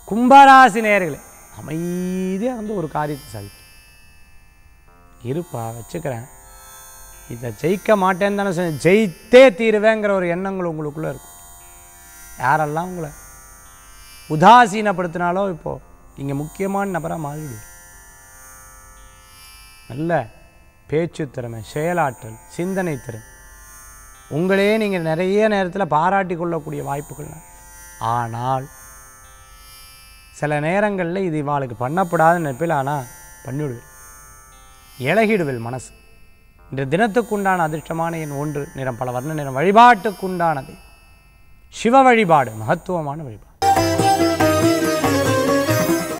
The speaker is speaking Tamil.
கும்பராசி நேயர்களே அமைதியாக வந்து ஒரு காரியத்தை சாதிக்கும் இருப்பா வச்சுக்கிறேன் இதை ஜெயிக்க மாட்டேன்னு தானே சொன்னேன். ஜெயித்தே தீருவேங்கிற ஒரு எண்ணங்கள் உங்களுக்குள்ளே இருக்கும் யாரெல்லாம் உங்களை உதாசீனப்படுத்தினாலோ இப்போது நீங்கள் முக்கியமான நபராக மாறிடுவீங்க நல்ல பேச்சு திறமை செயலாற்றல் சிந்தனை திறன் உங்களையே நீங்கள் நிறைய நேரத்தில் பாராட்டி கொள்ளக்கூடிய வாய்ப்புகள் ஆனால் சில நேரங்களில் இது இவாளுக்கு பண்ணப்படாத நினைப்பில் ஆனால் பண்ணிவிடுவேன் இழகிடுவேல் மனசு இன்று தினத்துக்குண்டான அதிர்ஷ்டமான என் ஒன்று நிறம் பல வர்ண நிறம் வழிபாட்டுக்குண்டானது சிவ வழிபாடு மகத்துவமான வழிபாடு